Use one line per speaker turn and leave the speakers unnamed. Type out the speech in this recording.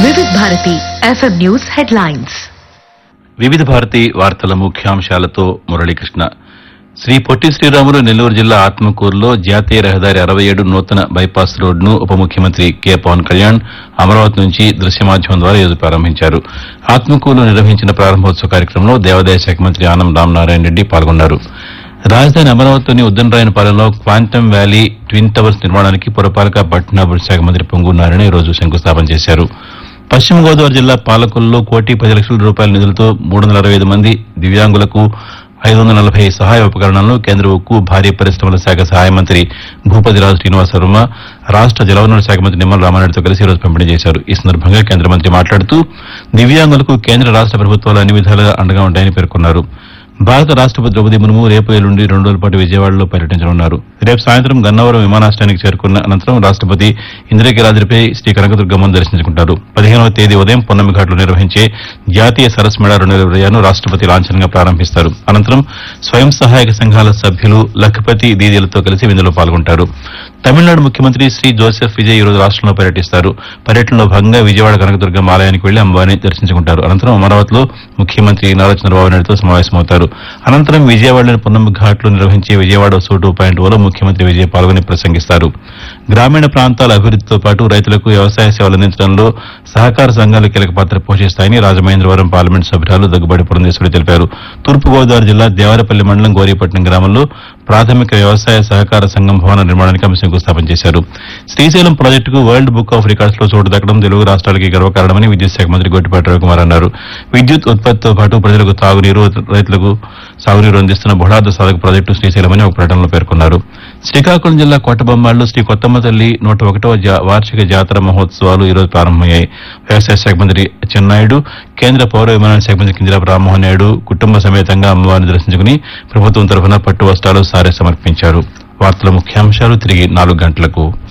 వివిధ Bharati FM news headlines
వివిధ భారతి వార్తల ముఖ్యాంశాలతో మురళీకృష్ణ శ్రీ పొట్టి శ్రీరాములు నెల్లూరు జిల్లా ఆత్మకూరులో జాతీయ రహదారి అరవై ఏడు నూతన బైపాస్ రోడ్డును ఉప ముఖ్యమంత్రి కె పవన్ కళ్యాణ్ అమరావతి నుంచి దృశ్య మాధ్యమం ద్వారా ఈరోజు ప్రారంభించారు ఆత్మకూరులో నిర్వహించిన ప్రారంభోత్సవ కార్యక్రమంలో దేవాదాయ శాఖ మంత్రి ఆనం రామనారాయణ రెడ్డి పాల్గొన్నారు రాజధాని అమరావతిలోని ఉద్దనరాయనపాలెంలో క్వాంటమ్ వ్యాలీ ట్విన్ టవర్స్ నిర్మాణానికి పురపాలక పట్టణాభివృద్ధి శాఖ మంత్రి పొంగు నారాయణ ఈ రోజు శంకుస్థాపన చేశారు పశ్చిమ గోదావరి జిల్లా పాలకొల్లో కోటి పది లక్షల రూపాయల నిధులతో మూడు వందల అరవై ఐదు మంది దివ్యాంగులకు ఐదు వందల నలభై సహాయ ఉపకరణాలను కేంద్ర ఉక్కు భారీ పరిశ్రమల శాఖ సహాయ మంత్రి భూపతిరాజు శ్రీనివాస వర్మ రాష్ట జలవనరుల శాఖ మంత్రి నిమ్మల రామారెడ్డితో కలిసి ఈ రోజు పంపిణీ చేశారు ఈ సందర్భంగా కేంద్ర మంత్రి మాట్లాడుతూ దివ్యాంగులకు కేంద్ర రాష్ట ప్రభుత్వాలు అన్ని విధాలుగా అండగా ఉంటాయని పేర్కొన్నారు భారత రాష్ట్రపతి ద్రౌపది ముర్ము రేపు ఎల్లుండి రెండు రోజుల పాటు విజయవాడలో పర్యటించనున్నారు రేపు సాయంత్రం గన్నవరం విమానాశ్రయానికి చేరుకున్న అనంతరం రాష్ట్రపతి ఇంద్రకీలాద్రిపై శ్రీ కనకదుర్గమ్మను దర్శించుకుంటారు పదిహేనవ తేదీ ఉదయం పొన్నమి ఘాట్లో నిర్వహించే జాతీయ సరస్ మేళా రెండు వేల ఇరవై ఆరును రాష్ట్రపతి లాంఛనంగా ప్రారంభిస్తారు అనంతరం స్వయం సహాయక సంఘాల సభ్యులు లఖపతి దీదీలతో కలిసి విందులో పాల్గొంటారు తమిళనాడు ముఖ్యమంత్రి శ్రీ జోసెఫ్ విజయ్ ఈ రోజు రాష్ట్రంలో పర్యటిస్తారు పర్యటనలో భాగంగా విజయవాడ కనకదుర్గమ్మ ఆలయానికి వెళ్లి అమ్మవారిని దర్శించుకుంటారు అనంతరం అమరావతిలో ముఖ్యమంత్రి నారా చంద్రబాబు నాయుడుతో సమావేశమవుతారు అనంతరం విజయవాడలోని పున్నమ్మ ఘాట్లో నిర్వహించే విజయవాడ సో టూ పాయింట్ ఓలో ముఖ్యమంత్రి విజయ్ పాల్గొని ప్రసంగిస్తారు గ్రామీణ ప్రాంతాల అభివృద్దితో పాటు రైతులకు వ్యవసాయ సేవలు అందించడంలో సహకార సంఘాలు కీలక పాత్ర పోషిస్తాయని రాజమహేంద్రవరం పార్లమెంట్ సభ్యురాలు దగ్గుబాటి పురంధేశ్వరి తెలిపారు తూర్పుగోదావరి జిల్లా దేవరపల్లి మండలం గోరీపట్నం గ్రామంలో ప్రాథమిక వ్యవసాయ సహకార సంఘం భవన నిర్మాణానికి ఆమె శంకుస్థాపన చేశారు శ్రీశైలం ప్రాజెక్టుకు వరల్డ్ బుక్ ఆఫ్ రికార్డ్స్ లో చోటు దక్కడం తెలుగు రాష్ట్రాలకి గర్వకారణమని విద్యుత్ శాఖ మంత్రి గొట్టిపాటి రవికుమార్ అన్నారు విద్యుత్ ఉత్పత్తితో పాటు ప్రజలకు తాగునీరు రైతులకు సాగునీరు అందిస్తున్న బుడాద సాధక ప్రాజెక్టు శ్రీశైలమని ఒక ప్రకటనలో పేర్కొన్నారు శ్రీకాకుళం జిల్లా కోటబొమ్మాడులో శ్రీ కొత్తమ్మ తల్లి నూట ఒకటవ జా- వార్షిక జాతర మహోత్సవాలు ఈ రోజు ప్రారంభమయ్యాయి వ్యవసాయ శాఖ మంత్రి చెన్నాయుడు కేంద్ర పౌర విమానయాన శాఖ మంత్రి కింజరాపు రామ్మోహన్ నాయుడు కుటుంబ సమేతంగా అమ్మవారిని దర్శించుకుని ప్రభుత్వం తరఫున పట్టు వస్త్రాలు సారే సమర్పించారు వార్తల ముఖ్యాంశాలు తిరిగి నాలుగు గంటలకు